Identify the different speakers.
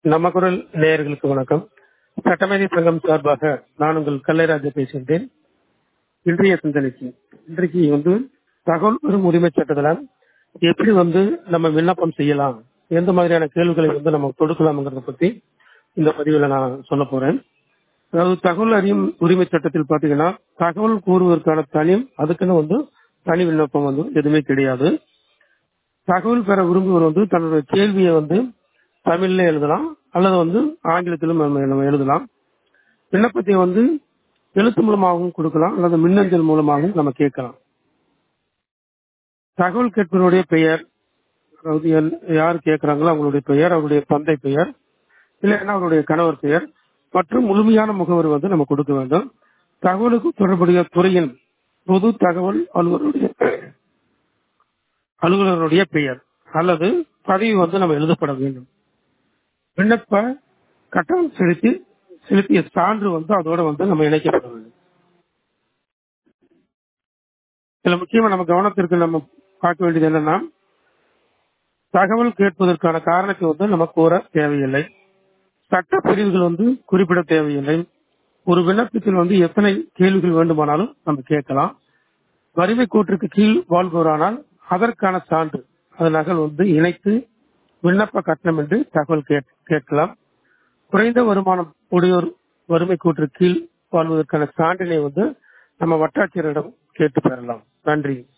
Speaker 1: நம்ம குரல் நேயர்களுக்கு வணக்கம் சட்டமேதை சங்கம் சார்பாக நான் உங்கள் கல்லைராஜா பேசுகின்றேன் இன்றைய சிந்தனைக்கு இன்றைக்கு வந்து தகவல் பெறும் உரிமை சட்டத்துல எப்படி வந்து நம்ம விண்ணப்பம் செய்யலாம் எந்த மாதிரியான கேள்விகளை வந்து நம்ம தொடுக்கலாம்ங்கிறத பத்தி இந்த பதிவுல நான் சொல்ல போறேன் அதாவது தகவல் அறியும் உரிமை சட்டத்தில் பாத்தீங்கன்னா தகவல் கூறுவதற்கான தனி அதுக்குன்னு வந்து தனி விண்ணப்பம் வந்து எதுவுமே கிடையாது தகவல் பெற விரும்புவர் வந்து தன்னோட கேள்வியை வந்து தமிழ்ல எழுதலாம் அல்லது வந்து ஆங்கிலத்திலும் நம்ம நம்ம எழுதலாம் விண்ணப்பத்தை வந்து எழுத்து மூலமாகவும் கொடுக்கலாம் அல்லது மின்னஞ்சல் மூலமாகவும் நம்ம கேட்கலாம் தகவல் கேட்பவருடைய பெயர் அதாவது எல்- யார் கேட்கிறாங்களோ அவங்களுடைய பெயர் அவருடைய தந்தை பெயர் இல்லைன்னா அவருடைய கணவர் பெயர் மற்றும் முழுமையான முகவரி வந்து நம்ம கொடுக்க வேண்டும் தகவலுக்கு தொடர்புடைய துறையின் பொது தகவல் அலுவலருடைய அலுவலருடைய பெயர் அல்லது பதவி வந்து நம்ம எழுதப்பட வேண்டும் விண்ணப்ப கட்டணம் செலுத்தி செலுத்திய சான்று வந்து அதோட வந்து நம்ம இணைக்கப்பட வேண்டும் இதுல முக்கியமா நம்ம கவனத்திற்கு நம்ம பார்க்க வேண்டியது என்னன்னா தகவல் கேட்பதற்கான காரணத்தை வந்து நம்ம கூற தேவையில்லை சட்ட பிரிவுகள் வந்து குறிப்பிட தேவையில்லை ஒரு விண்ணப்பத்தில் வந்து எத்தனை கேள்விகள் வேண்டுமானாலும் நம்ம கேட்கலாம் வறுமை கோட்டிற்கு கீழ் வாழ்பவரானால் அதற்கான சான்று அது நகல் வந்து இணைத்து விண்ணப்ப கட்டணம் என்று தகவல் கேட்- கேட்கலாம் குறைந்த வருமானம் உடையோர் வறுமை கூற்று கீழ் வாழ்வதற்கான சான்றினை வந்து நம்ம வட்டாட்சியரிடம் கேட்டு பெறலாம் நன்றி